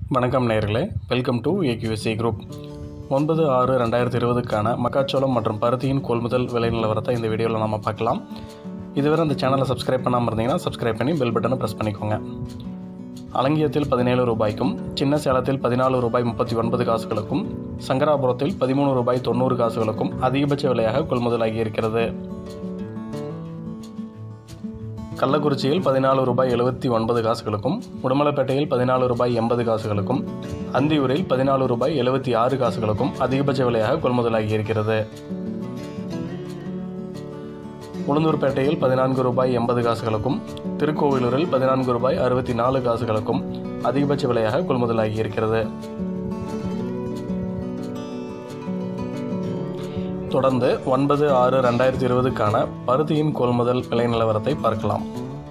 வணக்கம் நேயர்களே welcome to AQSC group ஒன்பது ஆறு ரெண்டாயிரத்தி இருபதுக்கான மக்காச்சோளம் மற்றும் பருத்தியின் கொள்முதல் விலை நிலவரத்தை இந்த வீடியோவில் நம்ம பார்க்கலாம் இதுவரை இந்த சேனலை சப்ஸ்கிரைப் பண்ணாமல் இருந்தீங்கன்னா சப்ஸ்கிரைப் பண்ணி பெல் பட்டனை ப்ரெஸ் பண்ணிக்கோங்க அலங்கியத்தில் பதினேழு ரூபாய்க்கும் சின்ன சேலத்தில் பதினாலு ரூபாய் முப்பத்தி ஒன்பது காசுகளுக்கும் சங்கராபுரத்தில் பதிமூணு ரூபாய் தொண்ணூறு காசுகளுக்கும் அதிகபட்ச விலையாக கொள்முதலாகி இருக்கிறது கள்ளக்குறிச்சியில் பதினாலு ரூபாய் எழுபத்தி ஒன்பது காசுகளுக்கும் உடுமலைப்பேட்டையில் பதினாலு ரூபாய் எண்பது காசுகளுக்கும் அந்தியூரில் பதினாலு ரூபாய் எழுபத்தி ஆறு காசுகளுக்கும் அதிகபட்ச விலையாக கொள்முதலாகி இருக்கிறது உளுந்தூர்பேட்டையில் பதினான்கு ரூபாய் எண்பது காசுகளுக்கும் திருக்கோவிலூரில் பதினான்கு ரூபாய் அறுபத்தி நாலு காசுகளுக்கும் அதிகபட்ச விலையாக கொள்முதலாகி இருக்கிறது தொடர்ந்து ஒன்பது ஆறு ரெண்டாயிரத்தி இருபதுக்கான பருத்தியின் கொள்முதல் விலை நிலவரத்தை பார்க்கலாம்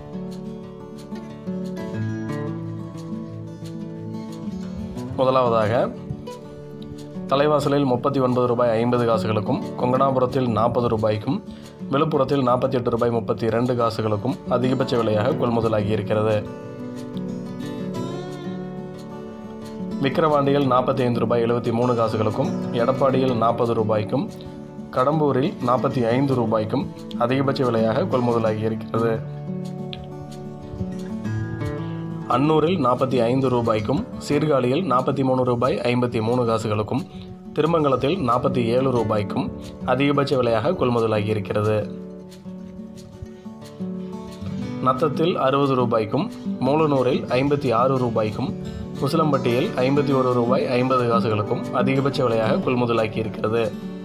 முதலாவதாக தலைவாசலில் முப்பத்தி ஒன்பது ரூபாய் ஐம்பது காசுகளுக்கும் கொங்கனாபுரத்தில் நாற்பது ரூபாய்க்கும் விழுப்புரத்தில் நாற்பத்தி எட்டு ரூபாய் முப்பத்தி இரண்டு காசுகளுக்கும் அதிகபட்ச விலையாக கொள்முதலாகி இருக்கிறது விக்கிரவாண்டியில் நாற்பத்தி ஐந்து ரூபாய் எழுபத்தி மூணு காசுகளுக்கும் எடப்பாடியில் நாற்பது ரூபாய்க்கும் கடம்பூரில் நாற்பத்தி ஐந்து ரூபாய்க்கும் அதிகபட்ச விலையாக கொள்முதலாகி இருக்கிறது அன்னூரில் நாற்பத்தி ஐந்து ரூபாய்க்கும் சீர்காழியில் நாற்பத்தி மூணு ரூபாய் ஐம்பத்தி மூணு காசுகளுக்கும் திருமங்கலத்தில் நாற்பத்தி ஏழு ரூபாய்க்கும் அதிகபட்ச விலையாக கொள்முதலாகி இருக்கிறது நத்தத்தில் அறுபது ரூபாய்க்கும் மூலனூரில் ஐம்பத்தி ஆறு ரூபாய்க்கும் முசலம்பட்டியில் ஐம்பத்தி ஒரு ரூபாய் ஐம்பது காசுகளுக்கும் அதிகபட்ச விலையாக கொள்முதலாக்கி இருக்கிறது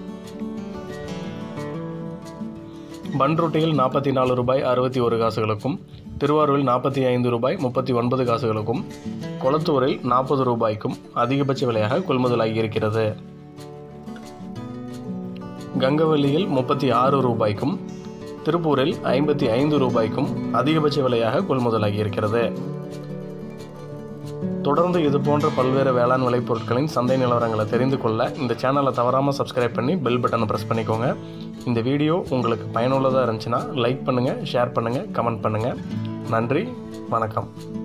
பன்ருட்டியில் நாற்பத்தி நாலு ரூபாய் அறுபத்தி ஒரு காசுகளுக்கும் திருவாரூரில் நாற்பத்தி ஐந்து ரூபாய் முப்பத்தி ஒன்பது காசுகளுக்கும் கொளத்தூரில் நாற்பது ரூபாய்க்கும் அதிகபட்ச விலையாக கொள்முதலாகி இருக்கிறது கங்கவல்லியில் முப்பத்தி ஆறு ரூபாய்க்கும் திருப்பூரில் ஐம்பத்தி ஐந்து ரூபாய்க்கும் அதிகபட்ச விலையாக கொள்முதலாகி இருக்கிறது தொடர்ந்து இது போன்ற பல்வேறு வேளாண் விளைபொருட்களின் சந்தை நிலவரங்களை தெரிந்து கொள்ள இந்த சேனலை தவறாமல் சப்ஸ்கிரைப் பண்ணி பெல் பட்டனை ப்ரெஸ் பண்ணிக்கோங்க இந்த வீடியோ உங்களுக்கு பயனுள்ளதாக இருந்துச்சுன்னா லைக் பண்ணுங்கள் ஷேர் பண்ணுங்கள் கமெண்ட் பண்ணுங்கள் நன்றி வணக்கம்